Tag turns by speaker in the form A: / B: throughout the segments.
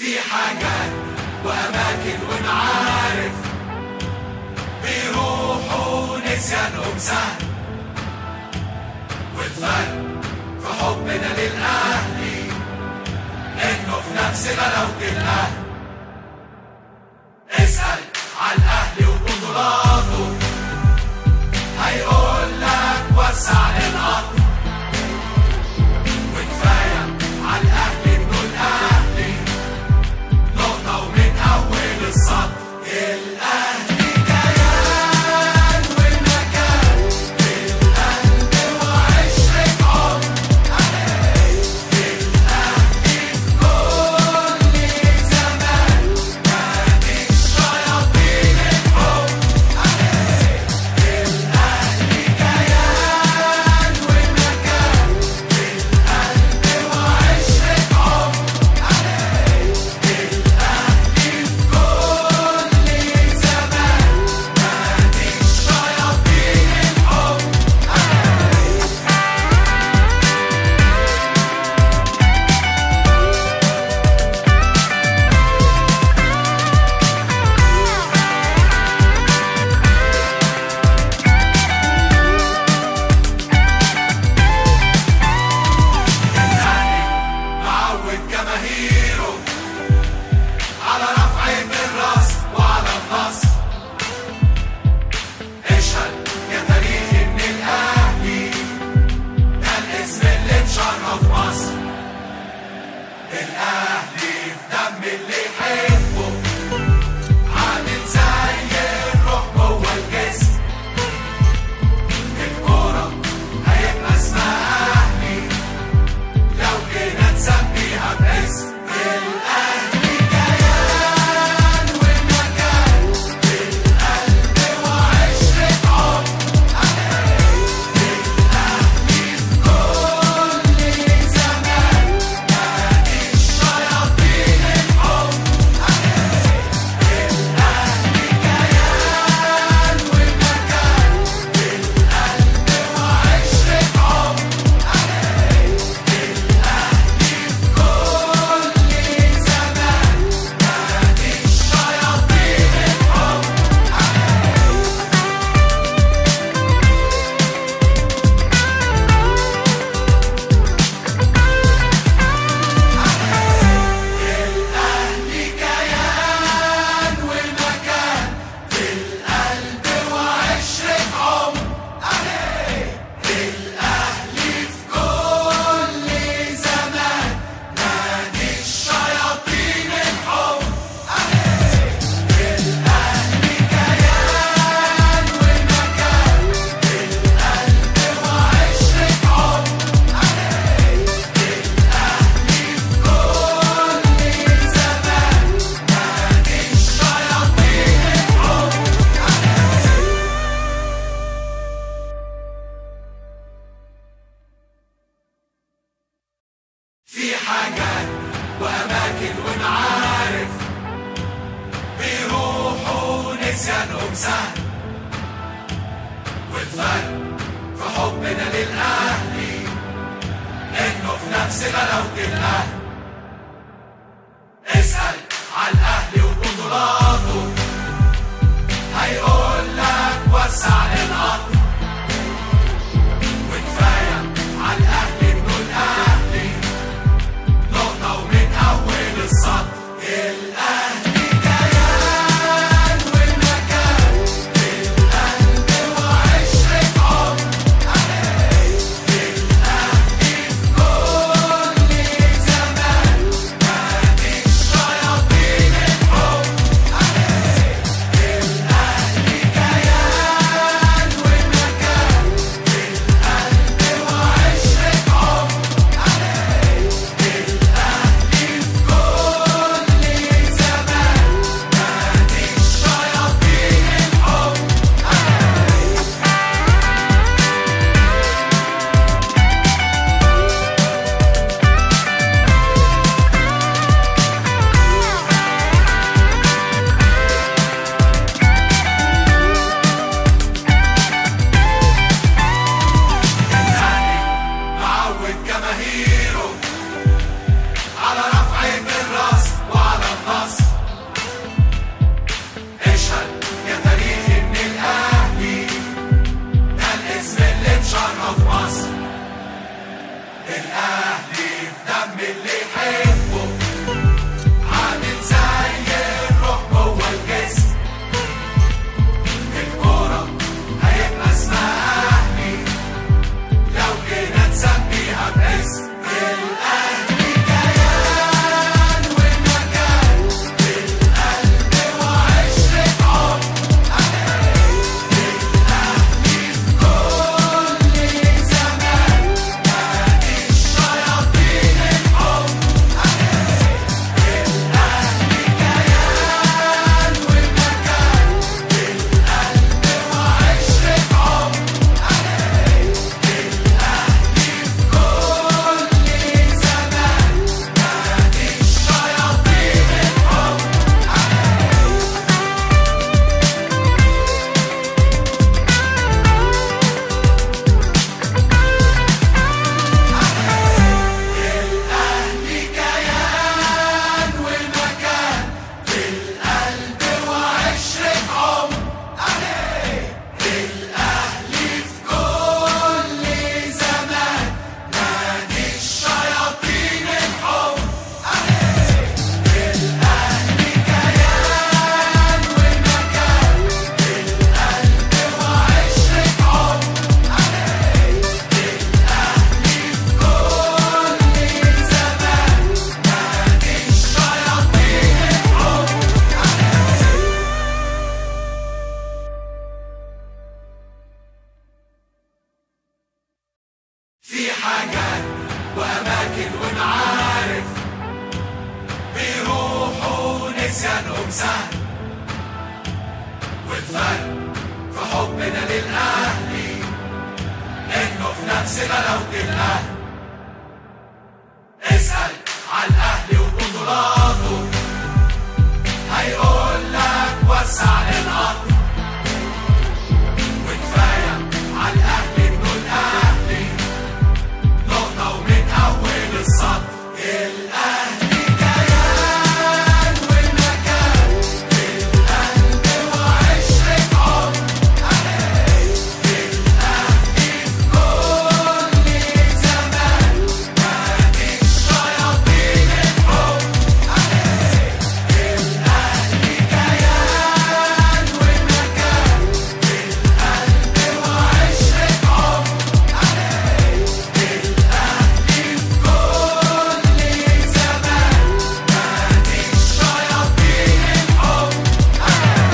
A: في حاجات وأماكن ونعارف بيروحوا نسيانهم سهل والفرق في حبنا للأهلي إنه في نفس غلاوة الأهل اسأل على الأهلي وبطولاته هيقول لك وسع للقطر وكفاية على الأهلي إنه الأهلي نقطة ومن أول السطر الأهلي كيان والمكان في القلب وعشرة عمر الأهلي في كل زمان نادي الشياطين الحب الأهلي كيان والمكان في القلب وعشرة عمر الأهلي في كل زمان نادي الشياطين الحب الأهلي معود جماهيره على رفع الراس وعلى النصر اشهد يا تاريخ ان الاهلي ده الاسم اللي مشرف مصر الاهلي في دم اللي يحبه عامل زي الروح جوه الجسم الكورة هيبقى اسمها اهلي لو جينا نسميها باسم الأهلي كيان والمكان في القلب وعشرة عمر الأهلي في كل زمان نادي الشياطين الحب الأهلي كيان والمكان في القلب وعشرة عمر كل زمان نادي الشياطين الحب الأهلي كيان والمكان في القلب وعشرة عمر الأهلي في كل زمان نادي الشياطين الحب الأهلي كيان والمكان في القلب وعشرة عمر الأهلي في كل زمان نادي الشياطين الحب في حاجات وأماكن ونعارف بيروحوا نسيانهم سهل والفرق في حبنا للأهلي إنه في نفس غلاوة الأهل اسأل على الأهلي وبطولاته هيقول لك وسع للقطر وكفاية على الأهلي إنه الأهلي نقطة ومن أول السطر الأهلي كيان والمكان في القلب وعشرة عمر الأهلي في كل زمان نادي الشياطين سهل والفرق في حبنا للأهلي إنه في نفس غلاوة الأهل اسأل على الأهلي وبطولاته هيقول لك وسع للقطر وكفاية على الأهلي إنه الأهلي نقطة ومن أول السطر الأهلي كيان والمكان في القلب وعشرة عمر الأهلي في كل زمان نادي الشياطين الحب الأهلي كيان والمكان في القلب وعشرة عمر الأهلي في كل زمان نادي الشياطين الحب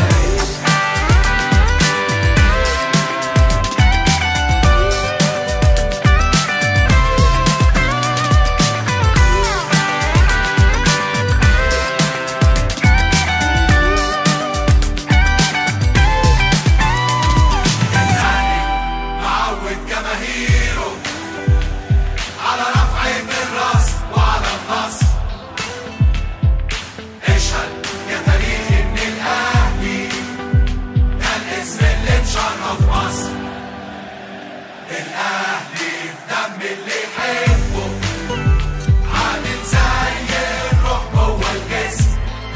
A: الأهلي معود جماهيره على رفع الراس وعلى النصر اشهد يا تاريخ ان الاهلي ده الاسم اللي مشرف مصر الاهلي في دم اللي يحبه عامل زي الروح جوه الجسم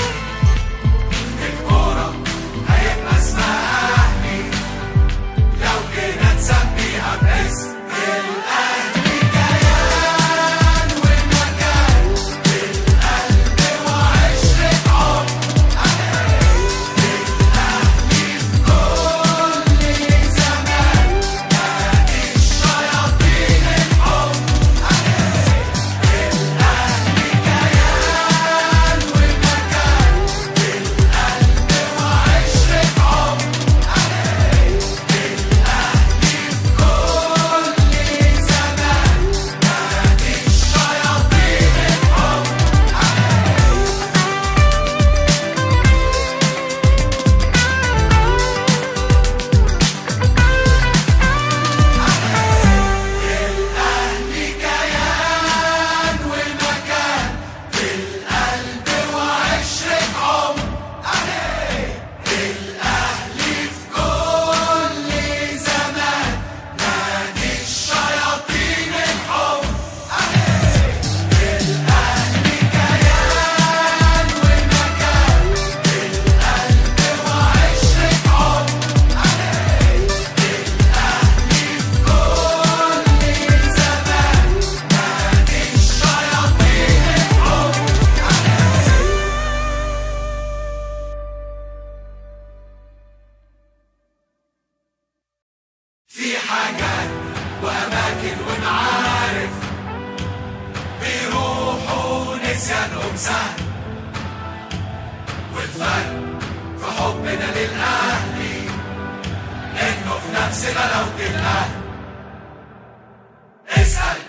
A: الكورة هيبقى اسمها اهلي لو جينا نسميها باسم الأهلي كيان والمكان في القلب وعشرة عمر الأهلي في كل زمان نادي الشياطين الحب الأهلي كيان والمكان في القلب وعشرة عمر كل زمان نادي الشياطين الحب الأهلي كيان ومكان في القلب وعشرة عمر الأهلي في كل زمان نادي الشياطين الحب الأهلي كيان ومكان في القلب وعشرة عمر الأهلي في كل زمان نادي الشياطين الحب في حاجات وأماكن ومعارف بيروحوا نسيانهم سهل والفرق في حبنا للأهلي إنه في نفس غلاوة الأهل اسأل